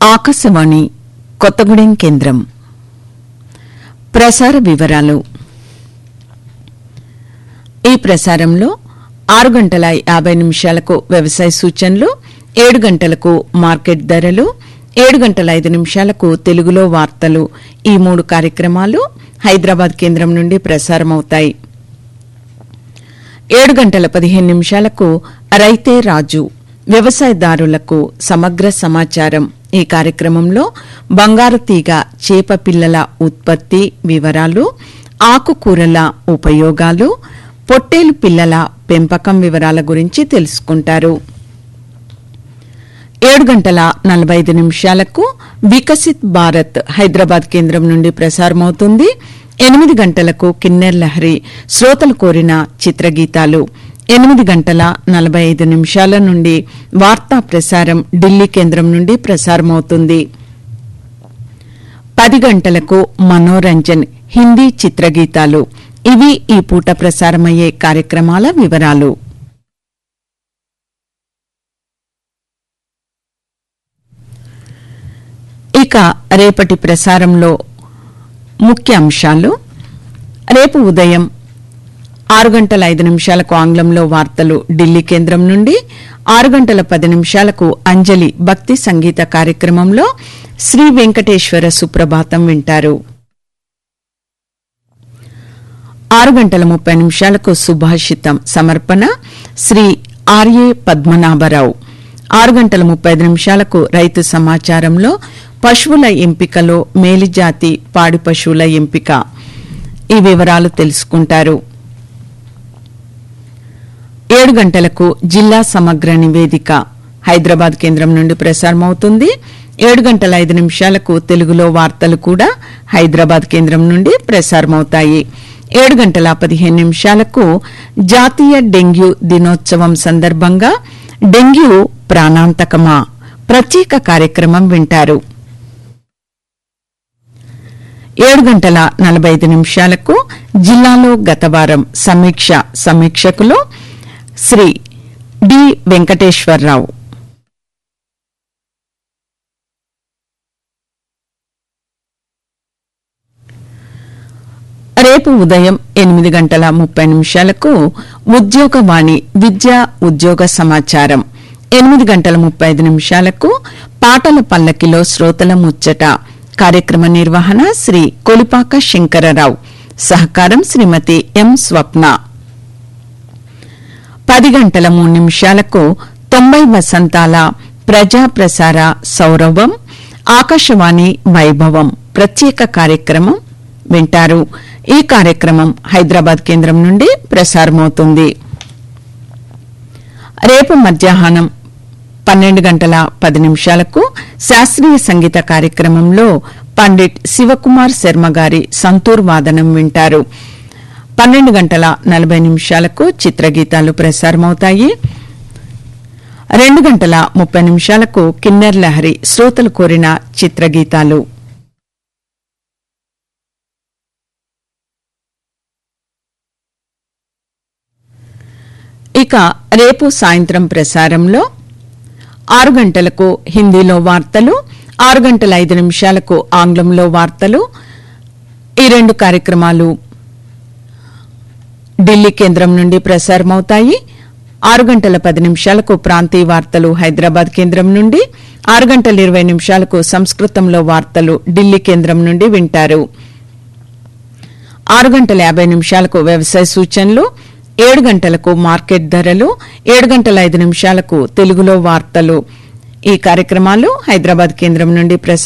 ఆకాశవాణి కొత్తగూడెం కేంద్రం ప్రసార వివరాలు ఈ ప్రసారంలో ఆరు గంటల యాభై నిమిషాలకు వ్యవసాయ సూచనలు ఏడు గంటలకు మార్కెట్ ధరలు ఏడు గంటల ఐదు నిమిషాలకు తెలుగులో వార్తలు ఈ మూడు కార్యక్రమాలు హైదరాబాద్ కేంద్రం నుండి ప్రసారమవుతాయి ఏడు గంటల పదిహేను నిమిషాలకు రైతే రాజు వ్యవసాయదారులకు సమగ్ర సమాచారం ఈ కార్యక్రమంలో బంగారు తీగ చేప పిల్లల ఉత్పత్తి వివరాలు ఆకుకూరల ఉపయోగాలు పొట్టేలు పిల్లల పెంపకం వివరాల గురించి తెలుసుకుంటారు ఏడు గంటల నలభై ఐదు నిమిషాలకు వికసిత్ భారత్ హైదరాబాద్ కేంద్రం నుండి ప్రసారమవుతుంది ఎనిమిది గంటలకు కిన్నెర్ లహరి శ్రోతలు కోరిన చిత్రగీతాలు ఎనిమిది గంటల నలభై ఐదు నిమిషాల నుండి వార్తా ప్రసారం ఢిల్లీ కేంద్రం నుండి ప్రసారమవుతుంది పది గంటలకు మనోరంజన్ హిందీ చిత్రగీతాలు ఇవి ఈ పూట ప్రసారమయ్యే కార్యక్రమాల వివరాలు ఇక రేపటి ప్రసారంలో ముఖ్య అంశాలు రేపు ఉదయం ఆరు గంటల ఐదు నిమిషాలకు ఆంగ్లంలో వార్తలు ఢిల్లీ కేంద్రం నుండి ఆరు గంటల పది నిమిషాలకు అంజలి భక్తి సంగీత కార్యక్రమంలో శ్రీ వెంకటేశ్వర సుప్రభాతం వింటారు ఆరు గంటల ముప్పై నిమిషాలకు సుభాషితం సమర్పణ శ్రీ ఆర్ఏ పద్మనాభరావు ఆరు గంటల ముప్పై ఐదు నిమిషాలకు రైతు సమాచారంలో పశువుల ఎంపికలో మేలిజాతి పాడి పశువుల ఎంపిక ఈ వివరాలు తెలుసుకుంటారు ఏడు గంటలకు జిల్లా సమగ్ర నివేదిక హైదరాబాద్ కేంద్రం నుండి ప్రసారమవుతుంది ఏడు గంటల ఐదు నిమిషాలకు తెలుగులో వార్తలు కూడా హైదరాబాద్ కేంద్రం నుండి ప్రసారమవుతాయి ఏడు గంటల పదిహేను నిమిషాలకు జాతీయ డెంగ్యూ దినోత్సవం సందర్భంగా డెంగ్యూ ప్రాణాంతకమా ప్రత్యేక కార్యక్రమం వింటారు ఏడు గంటల నలభై ఐదు నిమిషాలకు జిల్లాలో గత వారం సమీక్ష సమీక్షకులు శ్రీ డి వెంకటేశ్వరరావు రేపు ఉదయం ఎనిమిది గంటల ముప్పై నిమిషాలకు ఉద్యోగవాణి విద్యా ఉద్యోగ సమాచారం ఎనిమిది గంటల ముప్పై ఐదు నిమిషాలకు పాటల పల్లకిలో శ్రోతల ముచ్చట కార్యక్రమ నిర్వహణ శ్రీ కొలిపాక శంకరరావు సహకారం శ్రీమతి ఎం స్వప్న పది గంటల మూడు నిమిషాలకు తొంభై వసంతాల ప్రజా ప్రసార సౌరభం ఆకాశవాణి వైభవం ప్రత్యేక కార్యక్రమం వింటారు ఈ కార్యక్రమం హైదరాబాద్ కేంద్రం నుండి ప్రసారమవుతుంది రేపు మధ్యాహ్నం పన్నెండు గంటల పది నిమిషాలకు శాస్త్రీయ సంగీత కార్యక్రమంలో పండిట్ శివకుమార్ శర్మ గారి సంతూర్ వాదనం వింటారు పన్నెండు గంటల నలభై నిమిషాలకు చిత్రగీతాలు ప్రసారమవుతాయి రెండు గంటల ముప్పై నిమిషాలకు కిన్నెర్ లహరి శ్రోతలు కోరిన చిత్రగీతాలు ఇక రేపు సాయంత్రం ప్రసారంలో ఆరు గంటలకు హిందీలో వార్తలు ఆరు గంటల ఐదు నిమిషాలకు ఆంగ్లంలో వార్తలు ఈ రెండు కార్యక్రమాలు ఢిల్లీ కేంద్రం నుండి ప్రసారమవుతాయి ఆరు గంటల పది నిమిషాలకు ప్రాంతీయ వార్తలు హైదరాబాద్ కేంద్రం నుండి ఆరు గంటల ఇరవై నిమిషాలకు సంస్కృతంలో వార్తలు ఢిల్లీ కేంద్రం నుండి వింటారు ఆరు గంటల యాభై నిమిషాలకు వ్యవసాయ సూచనలు ఏడు గంటలకు మార్కెట్ ధరలు ఏడు గంటల ఐదు నిమిషాలకు తెలుగులో వార్తలు ఈ కార్యక్రమాలు హైదరాబాద్ కేంద్రం నుండి ప్రసారం